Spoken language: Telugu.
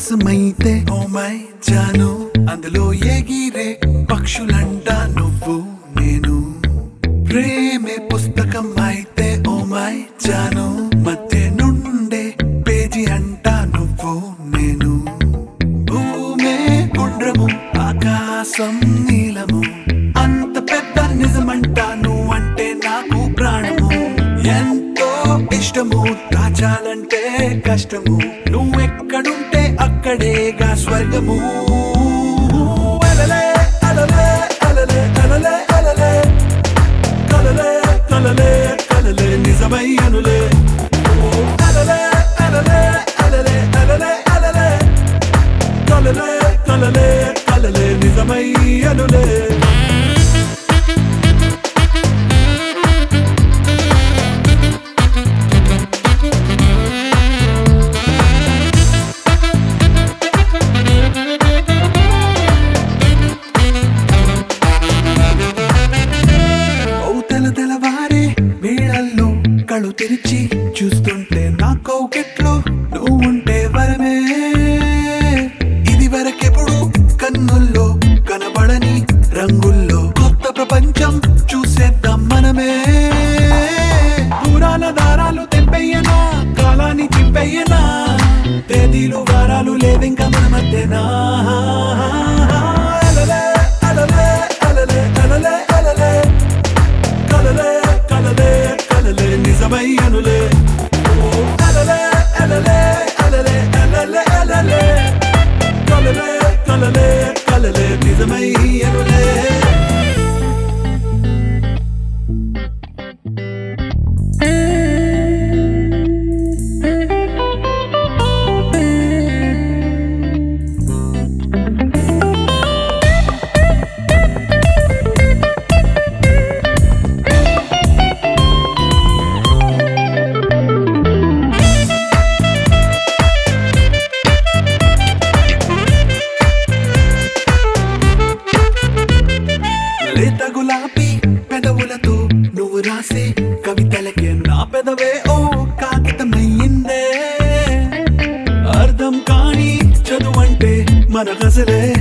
ఆకాశమైతే ఓ మై జాను అందులో ఎగిరే పక్షులంట నువ్వు నేను ప్రేమే పుస్తకం అయితే ఓ మై జాను మధ్య నుండే పేజీ అంట నువ్వు నేను భూమే గుండ్రము ఆకాశం నీలము అంత పెద్ద నిజమంట నువ్వంటే నాకు ప్రాణము ఎంతో ఇష్టము దాచాలంటే కష్టము నువ్వెక్కడుంటే అక్కడేగా స్వర్గము అలలే అలలే అలలే అలలే అలలే కలలే కలలే కలలే నిజమై అనులే అలలే అలలే అలలే అలలే అలలే కలలే కలలే కలలే నిజమై అనులే అవుతల తెలవారే వేళల్లో కళ్ళు తెరిచి చూస్తుంటే నా కౌకెట్లో నువ్వుంటే వరమే ఇది వరకెప్పుడు కన్నుల్లో కనబడని రంగుల్లో కొత్త ప్రపంచం చూసేద్దాం మనమే దూరాల దారాలు తెంపెయ్యనా కాలాన్ని చింపెయ్యనా తేదీలు వారాలు లేవింక మన మధ్యనా అలలే అలలే అలలే అలలే అలలే కలలే కలలే కలలే నిజమై అనులే అలలే అలలే అలలే అలలే అలలే కలలే కలలే కలలే నిజమై అనులే లేత గులాబీ పెదవులతో నువ్వు రాసే కవితలకే నా పెదవే ఓ కాగితమయ్యిందే అర్థం కాని చదువంటే మన గసలే